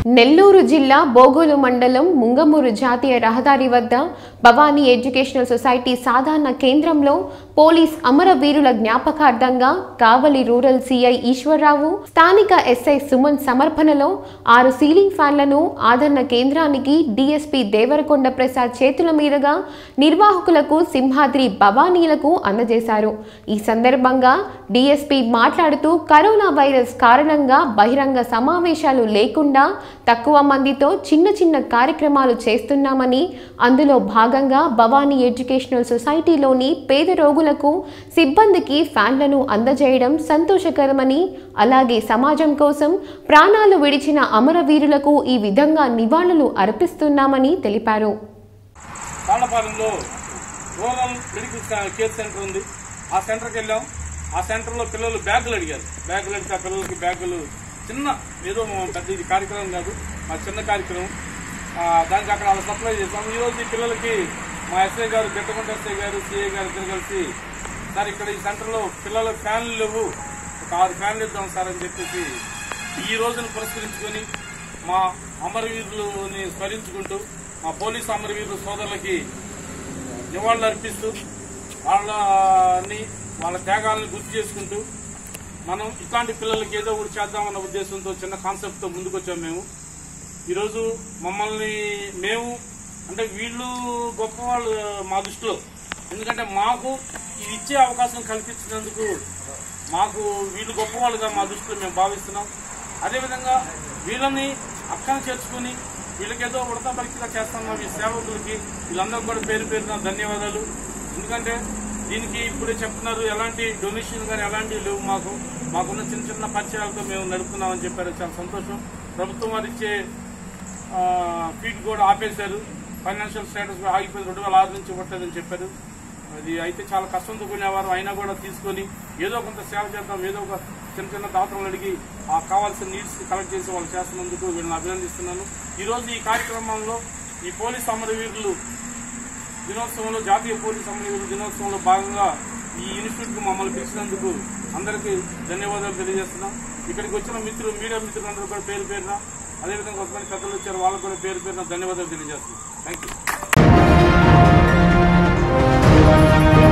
నెల్లూరు జిల్లా బోగోలు మండలం ముంగమూరు జాతీయ రహదారి వద్ద భవానీ ఎడ్యుకేషనల్ సొసైటీ సాధారణ కేంద్రంలో పోలీస్ అమరవీరుల జ్ఞాపకార్థంగా కావలి రూరల్ సిఐ ఈశ్వరరావు స్థానిక ఎస్ఐ సుమన్ సమర్పణలో ఆరు సీలింగ్ ఫ్యాన్లను ఆదరణ కేంద్రానికి డీఎస్పీ దేవరకొండ ప్రసాద్ చేతుల మీదుగా నిర్వాహకులకు సింహాద్రి భవానీలకు అందజేశారు ఈ సందర్భంగా డీఎస్పీ మాట్లాడుతూ కరోనా వైరస్ కారణంగా బహిరంగ సమావేశాలు లేకుండా తక్కువ మందితో చిన్న చిన్న కార్యక్రమాలు చేస్తున్నామని అందులో భాగంగా భవానీ ఎడ్యుకేషనల్ సొసైటీలోని పేద రోగులకు సిబ్బందికి ఫ్యాన్లను అందజేయడం సంతోషకరమని అలాగే సమాజం కోసం ప్రాణాలు విడిచిన అమరవీరులకు ఈ విధంగా నివాళులు అర్పిస్తున్నామని తెలిపారు తాళ్లపాలెంలో రూరల్ మెడికల్ సా- కేర్ సెంటర్ ఉంది ఆ సెంటర్కి వెళ్ళాం ఆ సెంటర్లో పిల్లలు బ్యాగులు అడిగారు బ్యాగులు అడిగితే ఆ పిల్లలకి బ్యాగులు చిన్న ఏదో పెద్ద ఇది కార్యక్రమం కాదు మా చిన్న కార్యక్రమం ఆ, దానికి అక్కడ అలా సప్లై చేస్తాం ఈ రోజు ఈ పిల్లలకి మా ఎస్ఐ గారు గట్టకుంట ఎస్ఐ గారు సిఐ గారు ఇద్దరు కలిసి సార్ ఇక్కడ ఈ సెంటర్లో పిల్లల ఫ్యాన్లు లేవు ఒక ఆరు ఫ్యాన్లు ఇద్దాం సార్ అని చెప్పేసి ఈ రోజును పురస్కరించుకొని మా అమరవీరులని స్మరించుకుంటూ మా పోలీసు అమరవీరుల సోదరులకి నివాళులు అర్పిస్తూ వాళ్ళని వాళ్ళ త్యాగాలను గుర్తు చేసుకుంటూ మనం ఇట్లాంటి పిల్లలకి ఏదో ఒకటి చేద్దామన్న ఉద్దేశంతో చిన్న కాన్సెప్ట్తో ముందుకొచ్చాం మేము ఈరోజు మమ్మల్ని మేము అంటే వీళ్ళు గొప్పవాళ్ళు మా దృష్టిలో ఎందుకంటే మాకు ఇది ఇచ్చే అవకాశం కల్పించినందుకు మాకు వీళ్ళు గొప్పవాళ్ళుగా మా దృష్టిలో మేము భావిస్తున్నాం అదేవిధంగా వీళ్ళని అక్కన చేర్చుకుని వీళ్ళకేదో ఉడత పరీక్షగా చేస్తున్న ఈ సేవకులకి వీళ్ళందరూ కూడా పేరు పేరున ధన్యవాదాలు ఎందుకంటే దీనికి ఇప్పుడే చెప్తున్నారు ఎలాంటి డొనేషన్ కానీ ఎలాంటివి లేవు మాకు మాకున్న చిన్న చిన్న పరిచయాలతో మేము నడుపుతున్నామని చెప్పారు చాలా సంతోషం ప్రభుత్వం వారు ఇచ్చే ఆ, ఫీడ్ కూడా ఆపేశారు ఫైనాన్షియల్ స్టేటస్ కూడా ఆగిపోయింది రెండు వేల ఆరు నుంచి ఇవ్వట్లేదని చెప్పారు అది అయితే చాలా కష్టంతో కొనేవారు అయినా కూడా తీసుకొని ఏదో కొంత సేవ చేద్దాం ఏదో ఒక చిన్న చిన్న దాతలను అడిగి ఆ కావాల్సిన నీడ్స్ కలెక్ట్ చేసి వాళ్ళు చేస్తున్నందుకు వీళ్ళని అభినందిస్తున్నాను ఈ రోజు ఈ కార్యక్రమంలో ఈ పోలీస్ అమరవీరులు దినోత్సవంలో జాతీయ పోలీస్ అమరవీరుల దినోత్సవంలో భాగంగా ఈ ఇన్స్టిట్యూట్ కు మమ్మల్ని పిలిచినందుకు అందరికీ ధన్యవాదాలు తెలియజేస్తున్నాం ఇక్కడికి వచ్చిన మిత్రులు మీడియా మిత్రులందరూ కూడా పేరు పేరున అదేవిధంగా కొంతమంది పెద్దలు వచ్చారు వాళ్ళకు కూడా పేరు పేరున ధన్యవాదాలు తెలియజేస్తున్నాం థ్యాంక్ యూ